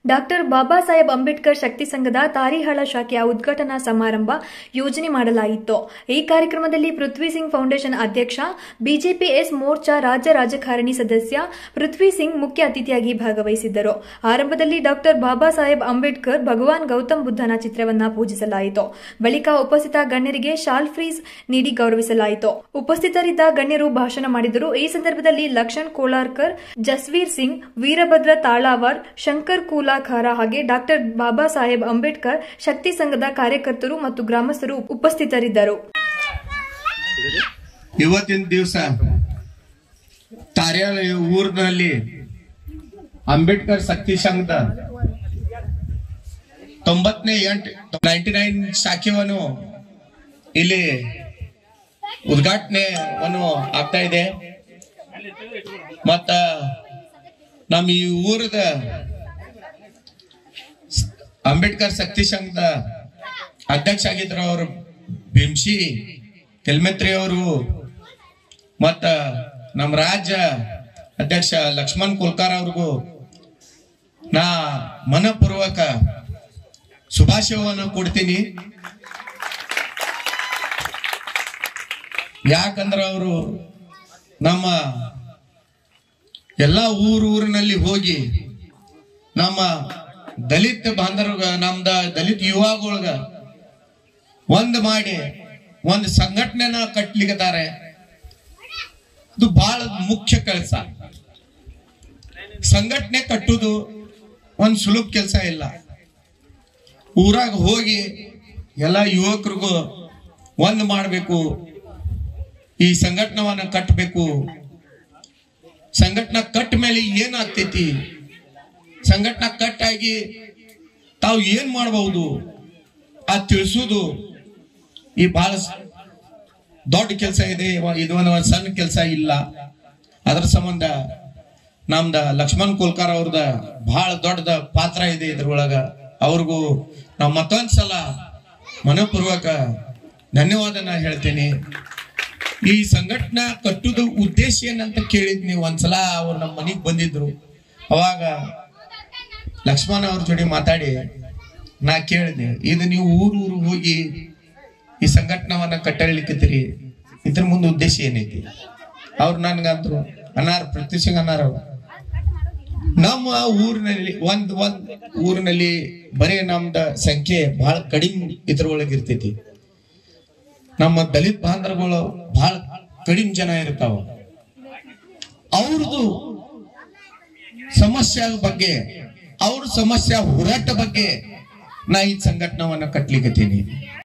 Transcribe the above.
Doctor Baba Saheb Ambedkar ಶಕ್ತಿ ಸಂಘದ ತಾರಿಹಾಳ ಶಾಖೆಯ ಉದ್ಘಾಟನಾ ಸಮಾರಂಭ ಯೋಜನೆ ಮಾಡಲಾಯಿತು ಈ ಕಾರ್ಯಕ್ರಮದಲ್ಲಿ ಪೃಥ್ವಿ ಸಿಂಗ್ ಫೌಂಡೇಶನ್ ಅಧ್ಯಕ್ಷ ಬಿಜೆಪಿ ಎಸ್ ಮೋರ್ಚಾ ರಾಜ್ಯ ರಾಜಕಾರಣಿ ಸದಸ್ಯ ಪೃಥ್ವಿ ಸಿಂಗ್ ಮುಖ್ಯ ಅತಿಥಿಯಾಗಿ ಭಾಗವಹಿಸಿದ್ದರು ಆರಂಭದಲ್ಲಿ ಡಾಕ್ಟರ್ ಬಾಬಾ ಸಾಹೇಬ್ ಅಂಬೇಡ್ಕರ್ ಭಗವಾನ್ ಗೌತಮ್ ಬುದ್ಧನ ಚಿತ್ರವನ್ನ ಪೂಜಿಸಲಾಯಿತು ಬಳಿಕ ಉಪಸ್ಥಿತ ಗಣ್ಯರಿಗೆ ಶಾಲ್ ಫ್ರೀಸ್ ನೀಡಿ ಗೌರವಿಸಲಾಯಿತು ಉಪಸ್ಥಿತರಿದ್ದ ಗಣ್ಯರು ಭಾಷಣ ಮಾಡಿದರು ಈ ಸಂದರ್ಭದಲ್ಲಿ ಲಕ್ಷಣ್ ಕೋಲಾರ್ಕರ್ ಜಸ್ವೀರ್ ಸಿಂಗ್ ವೀರಭದ್ರ ತಾಳಾವರ್ ಶಂಕರ್ ಕೂಲಾಖಾರ ಹಾಗೆ ಡಾಕ್ಟರ್ ಬಾಬಾ ಸಾಹೇಬ್ ಅಂಬೇಡ್ಕರ್ ಶಕ್ತಿ ಸಂಘದ ಕಾರ್ಯಕರ್ತರು ಮತ್ತು ಗ್ರಾಮಸ್ಥರು ಉಪಸ್ಥಿತರಿದ್ದರು ಇವತ್ತಿನ ದಿವಸ ತಾರ್ಯಾಳ ಊರಿನಲ್ಲಿ ಅಂಬೇಡ್ಕರ್ ಶಕ್ತಿ ಸಂಘದ ತೊಂಬತ್ತನೇ ಎಂಟು ನೈಂಟಿ ನೈನ್ ಶಾಖೆಯನ್ನು ಇಲ್ಲಿ ಉದ್ಘಾಟನೆವನ್ನು ಆಗ್ತಾ ಇದೆ ಮತ್ತ ನಮ್ಮ ಈ ಊರದ ಅಂಬೇಡ್ಕರ್ ಶಕ್ತಿ ಸಂಘದ ಅಧ್ಯಕ್ಷ ಆಗಿದ್ರು ಅವರು ಭೀಮ್ಸಿ ಕೆಲ್ಮೆತ್ರಿ ಅವರು ಮತ್ತ ನಮ್ಮ ರಾಜ್ಯ ಅಧ್ಯಕ್ಷ ಲಕ್ಷ್ಮಣ್ ಕುಲ್ಕಾರ್ ಅವ್ರಿಗೂ ನಾ ಮನಪೂರ್ವಕ ಶುಭಾಶಯವನ್ನು ಕೊಡ್ತೀನಿ ಯಾಕಂದ್ರ ಅವರು ನಮ್ಮ ಎಲ್ಲ ಊರು ಊರಿನಲ್ಲಿ ಹೋಗಿ ನಮ್ಮ ದಲಿತ ಬಾಂಧವ್ರ ನಮ್ದ ದಲಿತ ಯುವಗಳಗ ಒಂದ್ ಮಾಡಿ ಒಂದು ಸಂಘಟನೆನ ಕಟ್ಲಿಕ್ಕತಾರೆ ಇದು ಬಹಳ ಮುಖ್ಯ ಕೆಲಸ ಸಂಘಟನೆ ಕಟ್ಟುದು ಒಂದ್ ಸುಲಭ ಕೆಲಸ ಇಲ್ಲ ಊರಾಗ ಹೋಗಿ ಎಲ್ಲ ಯುವಕರಿಗೂ ಒಂದ್ ಮಾಡ್ಬೇಕು ಈ ಸಂಘಟನವನ್ನ ಕಟ್ಟಬೇಕು ಸಂಘಟನಾ ಕಟ್ಟ ಮೇಲೆ ಏನಾಗ್ತೈತಿ ಸಂಘಟನಾ ಕಟ್ಟಾಗಿ ತಾವು ಏನ್ ಮಾಡಬಹುದು ಆ ತಿಳಿಸೋದು ಈ ಬಹಳ ಸ- ದೊಡ್ಡ ಕೆಲಸ ಇದೆ ಇವ- ಇದು ಒಂದು ಸಣ್ಣ ಕೆಲಸ ಇಲ್ಲ ಅದ್ರ ಸಂಬಂಧ ನಮ್ದ ಲಕ್ಷ್ಮಣ್ ಕೋಲ್ಕಾರ್ ಅವ್ರದ ಬಹಳ ದೊಡ್ಡದ ಪಾತ್ರ ಇದೆ ಇದ್ರೊಳಗ ಅವ್ರಿಗೂ ನಾವು ಮತ್ತೊಂದ್ಸಲ ಮನಪೂರ್ವಕ ಧನ್ಯವಾದನ ಹೇಳ್ತೇನೆ ಈ ಸಂಘಟನಾ ಕಟ್ಟುದ ಉದ್ದೇಶ ಏನಂತ ಕೇಳಿದ್ನಿ ಒಂದ್ಸಲ ಅವ್ರು ನಮ್ಮ ಮನೆಗ್ ಬಂದಿದ್ರು ಅವಾಗ ಲಕ್ಷ್ಮಣ ಅವ್ರ ಜೋಡಿ ಮಾತಾಡಿ ನಾ ಕೇಳಿದೆ ಇದು ನೀವು ಊರು ಊರು ಹೋಗಿ ಈ ಸಂಘಟನವನ್ನ ಕಟ್ಟಲಿಕ್ಕತ್ತೀರಿ ಇದ್ರ ಮುಂದೆ ಉದ್ದೇಶ ಏನೈತಿ ಅವ್ರು ನನ್ಗಂದ್ರು ಅನಾರ ಪ್ರತಿ ಸಿಂಗ್ ಅನಾರ ಅವ್ರು. ನಮ್ಮ ಊರಿನಲ್ಲಿ ಒಂದ್ ಒಂದ್ ಊರಿನಲ್ಲಿ ಬರೀ ನಮ್ದ ಸಂಖ್ಯೆ ಬಹಳ ಕಡಿಮೆ ಇದ್ರೊಳಗೆ ಇರ್ತೈತಿ ನಮ್ಮ ದಲಿತ ಬಾಂಧವಗಳು ಬಹಳ ಕಡಿಮೆ ಜನ ಇರ್ತಾವ ಅವ್ರದ್ದು ಸಮಸ್ಯೆ ಬಗ್ಗೆ ಅವ್ರ ಸಮಸ್ಯೆ ಹೋರಾಟ ಬಗ್ಗೆ ನಾ ಈ ಸಂಘಟನವನ್ನ ಕಟ್ಲಿಕತ್ತೀನಿ